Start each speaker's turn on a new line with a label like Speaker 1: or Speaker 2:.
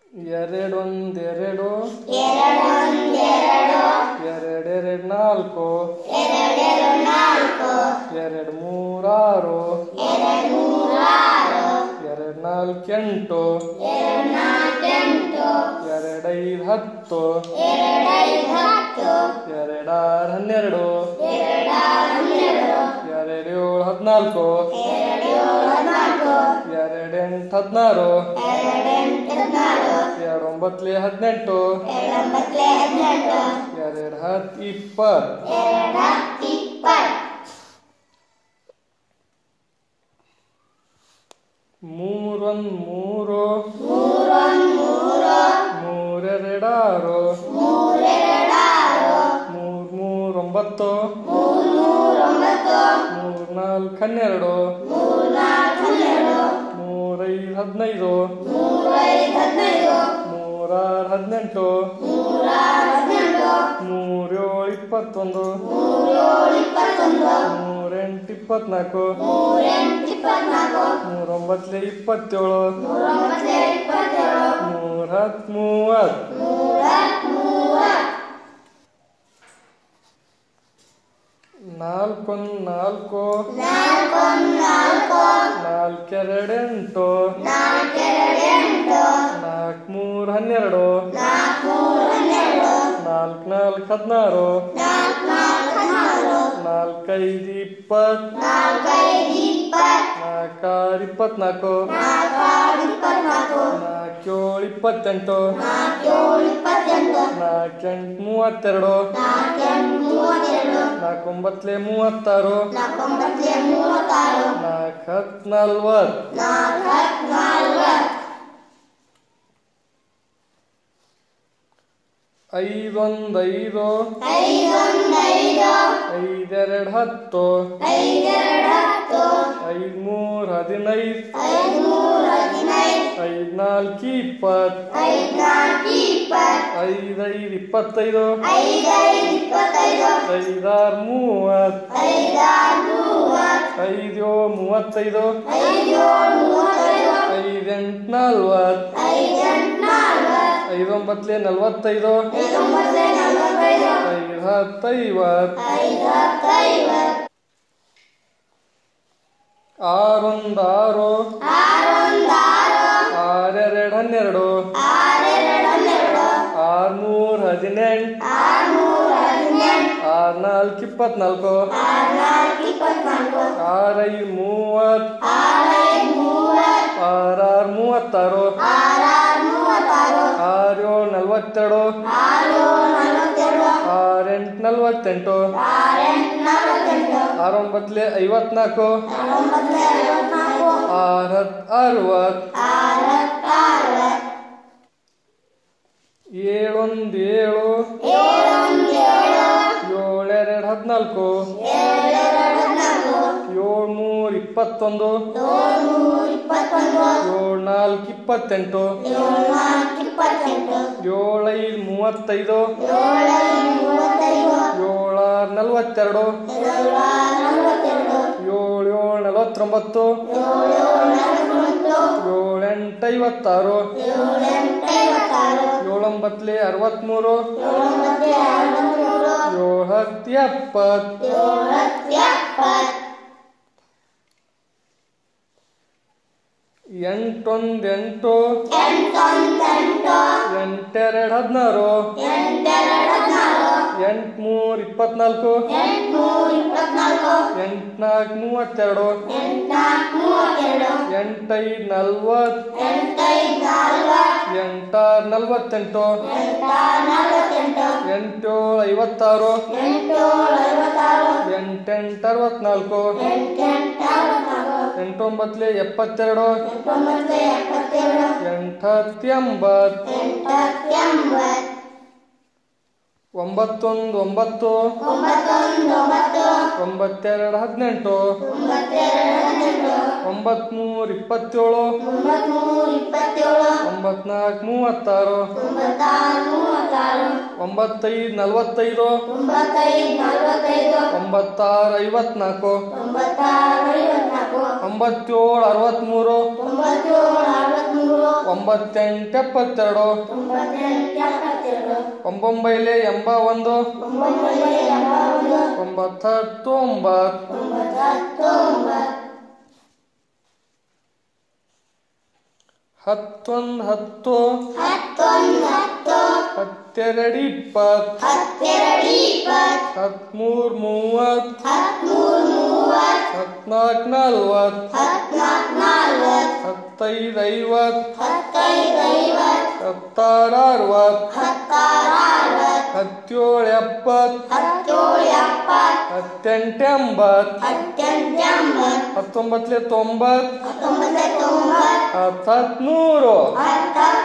Speaker 1: ಎರಡೊಂದೆರಡು ಎರಡೆರಡು ನಾಲ್ಕು ಎರಡು ಮೂರಾರು ಎರಡು ನಾಲ್ಕು ಎಂಟು ಎರಡೈದು ಹತ್ತು ಎರಡಾರು ಹನ್ನೆರಡು ಎರಡು ಏಳು ಹದಿನಾಲ್ಕು ಎರಡು ಎಂಟು ಹದಿನಾರು ಎರಡು ಒಂಬತ್ತಲೆ ಹದಿನೆಂಟು ಎರಡು ಹತ್ತು ಇಪ್ಪತ್ತು ಮೂರೊಂದು ಮೂರು ಮೂರೆರಡಾರು ಮೂರ್ ಮೂರ್ ಒಂಬತ್ತು ಮೂರ್ ನಾಲ್ಕು ಹನ್ನೆರಡು ಮೂರೈದು ಹದಿನೈದು ಮೂರಾರು ಹದಿನೆಂಟು ಮೂರೇಳು ಇಪ್ಪತ್ತೊಂದು ಮೂರೆಂಟು ಇಪ್ಪತ್ನಾಲ್ಕು ಮೂರೊಂಬತ್ತಲೆ ಇಪ್ಪತ್ತೇಳು ಮೂರ ಹತ್ತು ಮೂವತ್ತು ನಾಲ್ಕೊಂದು ನಾಲ್ಕು ನಾಲ್ಕೆರಡು ಎಂಟು ನಾಲ್ಕು ಮೂರು ಹನ್ನೆರಡು ನಾಲ್ಕು ನಾಲ್ಕು ಹದಿನಾರು ನಾಲ್ಕೈದು ಇಪ್ಪತ್ತು ನಾಲ್ಕಾರು ಇಪ್ಪತ್ನಾಲ್ಕು ನಾಲ್ಕೇಳು ಇಪ್ಪತ್ತೆಂಟು ನಾಲ್ಕೆಂಟು ಮೂವತ್ತೆರಡು ನಾಲ್ಕೊಂಬತ್ತಲೆ ಮೂವತ್ತಾರು ನಾಲ್ಕು ಹತ್ತು ನಲ್ವತ್ತು ಐದೊಂದು ಐದು ಐದೆರಡು ಹತ್ತು ಐದು ಮೂರು ಹದಿನೈದು ಐದು ನಾಲ್ಕು ಇಪ್ಪತ್ತು ಐದೈದು ಇಪ್ಪತ್ತೈದು ಐದಾರು ಮೂವತ್ತು ಐದು ಮೂವತ್ತೈದು ಐದೆಂಟು ನಲ್ವತ್ತು ಐದೊಂಬತ್ತಲೆ ನಲ್ವತ್ತೈದು ಐದು ಹತ್ತೈವತ್ತು ಆರೊಂದು ಆರು ಆರೆರಡು ಹನ್ನೆರಡು ಆರು ಮೂರು ಹದಿನೆಂಟು ಆರು ನಾಲ್ಕು ಇಪ್ಪತ್ನಾಲ್ಕು ಆರೈದು ಮೂವತ್ತು ಆರಾರು ಮೂವತ್ತಾರು ಆರು ಏಳು ನಲ್ವತ್ತೆರಡು ಆರೆಂಟು ನಲ್ವತ್ತೆಂಟು ಆರೊಂಬತ್ತಲೆ ಐವತ್ನಾಲ್ಕು ಆರು ಹತ್ತು ಅರವತ್ತು ಏಳೊಂದು ಏಳು ಏಳೆರಡು ಹದಿನಾಲ್ಕು ಏಳು ಮೂರು ಇಪ್ಪತ್ತೊಂದು ಏಳು ನಾಲ್ಕು ಇಪ್ಪತ್ತೆಂಟು ಏಳೈದು ಮೂವತ್ತೈದು ಏಳಾರು ನಲ್ವತ್ತೆರಡು ಏಳು ಏಳು ನಲವತ್ತೊಂಬತ್ತು ಏಳೆಂಟು ಐವತ್ತಾರು ಏಳೊಂಬತ್ತಲೆ ಅರವತ್ತ್ಮೂರು ಏಳು ಹತ್ತು ಎಪ್ಪತ್ತು ಎಂಟೊಂದು ಎಂಟು ಎಂಟೆರಡು ಹದಿನಾರು ಎಂಟು ಮೂರು ಇಪ್ಪತ್ನಾಲ್ಕು ಎಂಟು ನಾಲ್ಕು ಮೂವತ್ತೆರಡು ಎಂಟೈದು ನಲ್ವತ್ತು ಎಂಟಾರು ನಲ್ವತ್ತೆಂಟು ಎಂಟು ಐವತ್ತಾರು ಎಂಟೆಂಟು ಅರವತ್ನಾಲ್ಕು ಎಂಟೊಂಬತ್ತಲೆ ಎಪ್ಪತ್ತೆರಡು ಎಂಟು ಹತ್ತು ಎಂಬತ್ತು ಒಂಬತ್ತೊಂದು ಒಂಬತ್ತು ಒಂಬತ್ತೆರಡು ಹದಿನೆಂಟು ಒಂಬತ್ಮೂರು ಇಪ್ಪತ್ತೇಳು ಒಂಬತ್ನಾಲ್ಕು ಮೂವತ್ತಾರು ಒಂಬತ್ತೈದು ನಲವತ್ತೈದು ಒಂಬತ್ತಾರು ಐವತ್ನಾಲ್ಕು ಒಂಬತ್ತೇಳು ಅರವತ್ತ್ಮೂರು ಒಂಬತ್ತೆಂಟು ಎಪ್ಪತ್ತೆರಡು
Speaker 2: ಒಂಬತ್ತೆಂಟು ಎಪ್ಪತ್ತೆರಡು
Speaker 1: ಒಂಬೊಂಬೈಲೆ ಎಂಬ ಒಂದು
Speaker 2: ಒಂಬತ್ತೊಂಬತ್ತು ಎಂಬತ್ತು
Speaker 1: ಒಂಬತ್ತತ್ತು ಒಂಬತ್ತು
Speaker 2: ಒಂಬತ್ತು ಒಂಬತ್ತು
Speaker 1: ಹತ್ತೊಂದು ಹತ್ತು
Speaker 2: ಹತ್ತೊಂದು ಹತ್ತು
Speaker 1: ಹತ್ತೆರಡು ಇಪ್ಪತ್ತು
Speaker 2: ಹತ್ತೆರಡು ಇಪ್ಪತ್ತು
Speaker 1: ಹತ್ಮೂರು ಮೂವತ್ತು
Speaker 2: ಹತ್ಮೂರು ಮೂವತ್ತು
Speaker 1: ಹತ್ನಾಲ್ಕು ನಲ್ವತ್ತು
Speaker 2: ಹತ್ನಾಲ್ಕು ನಲ್ವತ್ತು
Speaker 1: ಹತ್ತೈದು ಐವತ್ತು
Speaker 2: ಹತ್ತೈದು ಐವತ್ತು
Speaker 1: ಹತ್ತಾರು ಅರವತ್ತು
Speaker 2: ಹತ್ತಾರು ಅರವತ್ತು
Speaker 1: ಹತ್ತೇಳು ಎಪ್ಪತ್ತು
Speaker 2: ಹತ್ತೇಳು ಎಪ್ಪತ್ತು
Speaker 1: ಹತ್ತೆಂಟು ಎಂಬತ್ತು
Speaker 2: ಹತ್ತೆಂಟು ಎಂಬತ್ತು
Speaker 1: ಹತ್ತೊಂಬತ್ತಲೆ ತೊಂಬತ್ತು
Speaker 2: ಹತ್ತೊಂಬತ್ತು ತೊಂಬತ್ತು
Speaker 1: ಹತ್ತು ಹತ್ನೂರು
Speaker 2: ಹತ್ತು